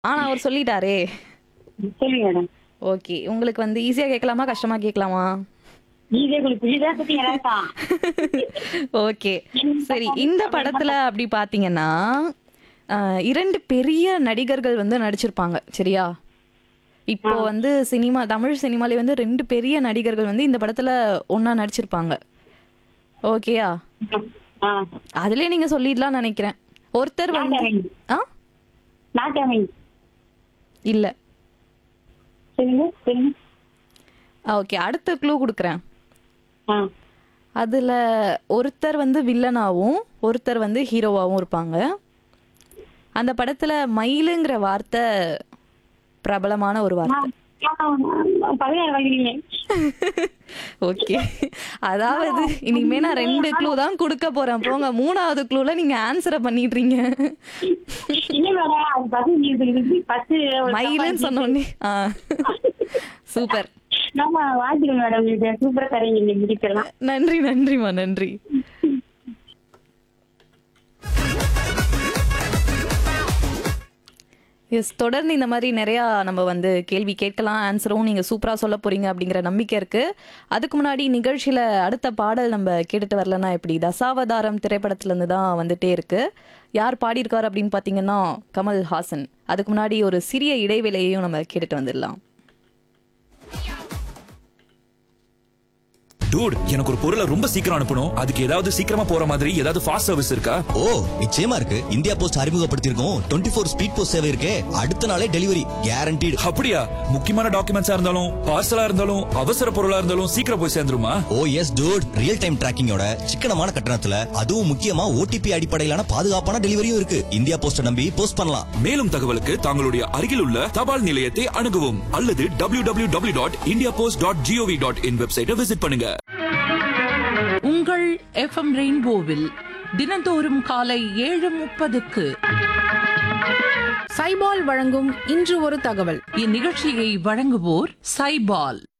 ஆனா அவர் சொல்லிட்டாரே சொல்லுங்க madam okay உங்களுக்கு வந்து ஈஸியா கேட்கலாமா கஷ்டமா கேட்கலாமா இதே உங்களுக்கு புரியுதா பத்தி எனக்கா ஓகே சரி இந்த படத்துல அப்படி பாத்தீங்கன்னா ஆஹ், இரண்டு பெரிய நடிகர்கள் வந்து நடிச்சிருப்பாங்க சரியா இப்போ வந்து சினிமா தமிழ் சினிமாலே வந்து ரெண்டு பெரிய நடிகர்கள் வந்து இந்த படத்துல ஒண்ணா நடிச்சிருப்பாங்க ஓகேயா ஆ அதுலயே நீங்க சொல்லிடலாம் நினைக்கிறேன் ஒருத்தர் வந்து நாட்டாமை. ஆ நாட்டாமை இல்ல சொல்லுங்க சொல்லுங்க ஓகே அடுத்த க்ளூ கொடுக்குறேன் ஆ அதுல ஒருத்தர் வந்து வில்லனாவும் ஒருத்தர் வந்து ஹீரோவாவும் இருப்பாங்க அந்த படத்துல மயிலுங்கிற வார்த்தை பிரபலமான ஒரு வார்த்தை பதினாறு வாங்கினீங்க ஓகே அதாவது இனிமே நான் ரெண்டு க்ளூ தான் கொடுக்க போறேன் போங்க மூணாவது க்ளூல நீங்க ஆன்சரை பண்ணிடுறீங்க இல்ல மேடம் அது பதில் நீங்க சொல்லுங்க பத்து மயிலுன்னு சொன்னோடனே ஆ சூப்பர் நம்ம வாழ்த்துக்கள் மேடம் இது சூப்பரா தரீங்க நீங்க முடிக்கலாம் நன்றி நன்றிமா நன்றி எஸ் தொடர்ந்து இந்த மாதிரி நிறையா நம்ம வந்து கேள்வி கேட்கலாம் ஆன்சரும் நீங்கள் சூப்பராக சொல்ல போறீங்க அப்படிங்கிற நம்பிக்கை இருக்கு அதுக்கு முன்னாடி நிகழ்ச்சியில் அடுத்த பாடல் நம்ம கேட்டுட்டு வரலன்னா எப்படி தசாவதாரம் திரைப்படத்துலேருந்து தான் வந்துட்டே இருக்கு யார் பாடியிருக்கார் அப்படின்னு பார்த்தீங்கன்னா கமல் ஹாசன் அதுக்கு முன்னாடி ஒரு சிறிய இடைவேளையையும் நம்ம கேட்டுட்டு வந்துடலாம் டூட் எனக்கு ஒரு பொருளை ரொம்ப சீக்கிரம் அனுப்பணும் அதுக்கு ஏதாவது சீக்கிரமா போற மாதிரி ஏதாவது ஃபாஸ்ட் சர்வீஸ் இருக்கா ஓ நிச்சயமா இருக்கு இந்தியா போஸ்ட் அறிமுகப்படுத்தியிருக்கோம் டுவெண்ட்டி ஃபோர் ஸ்பீட் போஸ்ட் சேவை இருக்கே அடுத்த நாளே டெலிவரி கேரண்டீடு அப்படியா முக்கியமான டாக்குமெண்ட்ஸா இருந்தாலும் பார்சலா இருந்தாலும் அவசர பொருளா இருந்தாலும் சீக்கிரம் போய் சேர்ந்துருமா oh yes dude real time டிராக்கிங்கோட சிக்கனமான கட்டணத்துல அதுவும் முக்கியமா ஓடிபி அடிப்படையிலான பாதுகாப்பான டெலிவரியும் இருக்கு இந்தியா போஸ்ட நம்பி போஸ்ட் பண்ணலாம் மேலும் தகவலுக்கு தங்களுடைய அருகில் உள்ள தபால் நிலையத்தை அணுகவும் அல்லது W W W dot India post dot GOV dot in வெப்சைட்டை விசிட் பண்ணுங்க உங்கள் எஃப்எம் ரெயின்போவில் தினந்தோறும் காலை ஏழு முப்பதுக்கு சைபால் வழங்கும் இன்று ஒரு தகவல் இந்நிகழ்ச்சியை வழங்குவோர் சைபால்